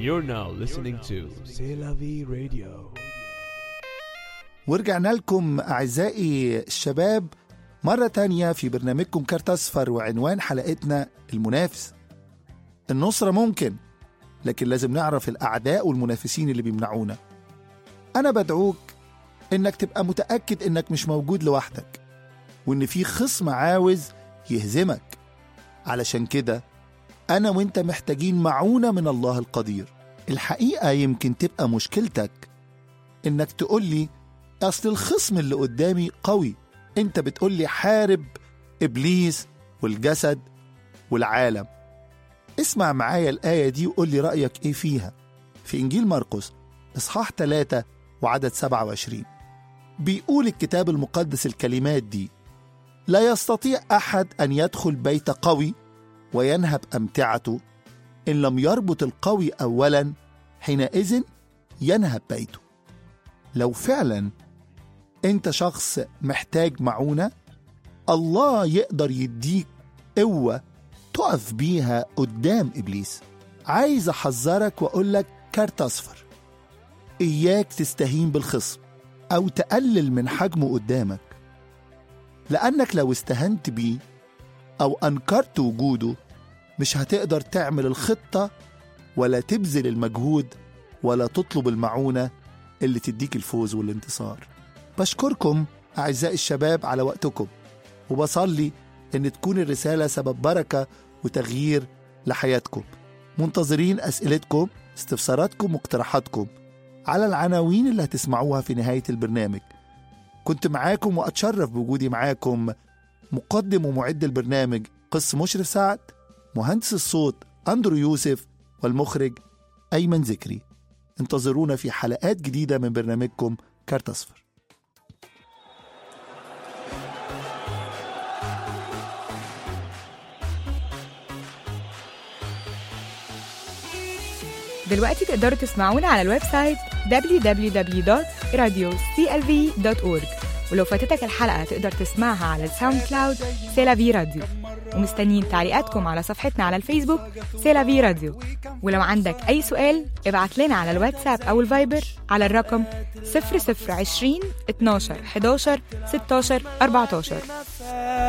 You're now listening to C'est la vie radio. ورجعنا لكم أعزائي الشباب مرة تانية في برنامجكم كارت أصفر وعنوان حلقتنا المنافس النصرة ممكن لكن لازم نعرف الأعداء والمنافسين اللي بيمنعونا أنا بدعوك إنك تبقى متأكد إنك مش موجود لوحدك وإن في خصم عاوز يهزمك علشان كده أنا وإنت محتاجين معونة من الله القدير الحقيقة يمكن تبقى مشكلتك إنك تقولي أصل الخصم اللي قدامي قوي أنت بتقولي حارب إبليس والجسد والعالم اسمع معايا الآية دي وقول لي رأيك إيه فيها في إنجيل مرقس إصحاح 3 وعدد 27 بيقول الكتاب المقدس الكلمات دي لا يستطيع أحد أن يدخل بيت قوي وينهب أمتعته إن لم يربط القوي أولا حينئذ ينهب بيته لو فعلا أنت شخص محتاج معونة الله يقدر يديك قوة تقف بيها قدام إبليس عايز أحذرك وأقول لك كارت أصفر إياك تستهين بالخصم أو تقلل من حجمه قدامك لأنك لو استهنت بيه أو أنكرت وجوده مش هتقدر تعمل الخطة ولا تبذل المجهود ولا تطلب المعونة اللي تديك الفوز والانتصار بشكركم أعزائي الشباب على وقتكم وبصلي إن تكون الرسالة سبب بركة وتغيير لحياتكم منتظرين أسئلتكم استفساراتكم واقتراحاتكم على العناوين اللي هتسمعوها في نهاية البرنامج كنت معاكم وأتشرف بوجودي معاكم مقدم ومعد البرنامج قس مشرف سعد مهندس الصوت أندرو يوسف والمخرج أيمن ذكري انتظرونا في حلقات جديدة من برنامجكم كارت أصفر دلوقتي تقدروا تسمعونا على الويب سايت www.radioclv.org ولو فاتتك الحلقة تقدر تسمعها على الساوند كلاود سيلافي راديو ومستنيين تعليقاتكم على صفحتنا على الفيسبوك سيلافي راديو ولو عندك أي سؤال ابعت لنا على الواتساب أو الفايبر على الرقم 0020 12 11 16 14